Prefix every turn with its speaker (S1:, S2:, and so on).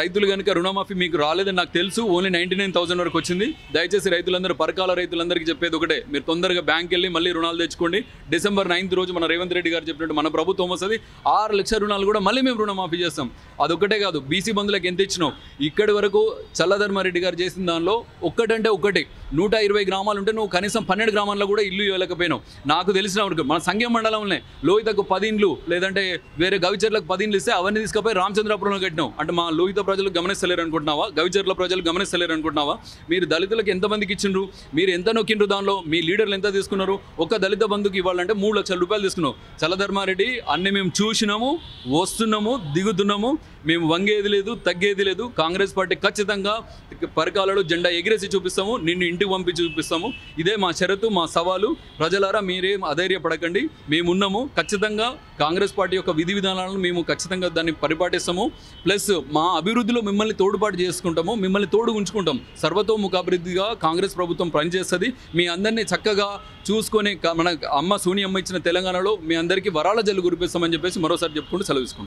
S1: రైతులు కనుక రుణమాఫీ మీకు రాలేదని నాకు తెలుసు ఓన్లీ నైంటీ నైన్ థౌసండ్ వరకు వచ్చింది దయచేసి రైతులందరూ పరకాల రైతులందరికీ చెప్పేది ఒకటే మీరు తొందరగా బ్యాంక్ వెళ్ళి మళ్ళీ రుణాలు తెచ్చుకోండి డిసెంబర్ నైన్త్ రోజు మన రేవంత్ రెడ్డి గారు చెప్పినట్టు మన ప్రభుత్వం వస్తుంది ఆరు లక్షల రుణాలు కూడా మళ్ళీ మేము రుణమాఫీ చేస్తాం అదొక్కటే కాదు బీసీ బంధులకు ఎంత ఇచ్చినాం ఇక్కడి వరకు చల్లధర్మారెడ్డి గారు చేసిన దానిలో ఒక్కటంటే ఒక్కటి నూట ఇరవై గ్రామాలు ఉంటే నువ్వు కనీసం పన్నెండు గ్రామాల్లో కూడా ఇల్లు ఇవ్వలేకపోయినావు నాకు తెలిసిన వరకు మన సంఘం మండలంలోనే లోహితకు పది ఇండ్లు లేదంటే వేరే గవిచర్లకు పది ఇండ్లు ఇస్తే అవన్నీ తీసుకుపోయి రామచంద్రాపురంలో కట్టినావు అంటే మా లోహిత ప్రజలు గమనిస్తలేరు అనుకుంటున్నావా గవిచర్ల ప్రజలు గమనిస్తలేరు అనుకుంటున్నావా మీరు దళితులకు ఎంతమందికి ఇచ్చిండ్రు మీరు ఎంత నొక్కిండ్రు దానిలో మీ లీడర్లు ఎంత తీసుకున్నారు ఒక దళిత బంధుకి ఇవ్వాలంటే మూడు లక్షల రూపాయలు తీసుకున్నావు చల్లధర్మారెడ్డి అన్ని మేము చూసినాము వస్తున్నాము దిగుతున్నాము మేము వంగేది లేదు తగ్గేది లేదు కాంగ్రెస్ పార్టీ ఖచ్చితంగా పరికాలలో జెండా ఎగిరేసి చూపిస్తాము నిన్ను ఇంటికి పంపించి చూపిస్తాము ఇదే మా షరతు మా సవాలు ప్రజలారా మీరేం అధైర్యపడకండి మేమున్నాము ఖచ్చితంగా కాంగ్రెస్ పార్టీ యొక్క విధి విధానాలను మేము ఖచ్చితంగా దాన్ని పరిపాటిస్తాము ప్లస్ మా అభివృద్ధిలో మిమ్మల్ని తోడుపాటు చేసుకుంటాము మిమ్మల్ని తోడు ఉంచుకుంటాం సర్వతోముఖాభివృద్ధిగా కాంగ్రెస్ ప్రభుత్వం పనిచేస్తుంది మీ అందరినీ చక్కగా చూసుకొని క- మన అమ్మ సోనియమ్మ ఇచ్చిన తెలంగాణలో మీ అందరికీ వరాల జల్లు కురిపిస్తామని చెప్పేసి మరోసారి చెప్పుకుంటూ సెలవు తీసుకుంటాం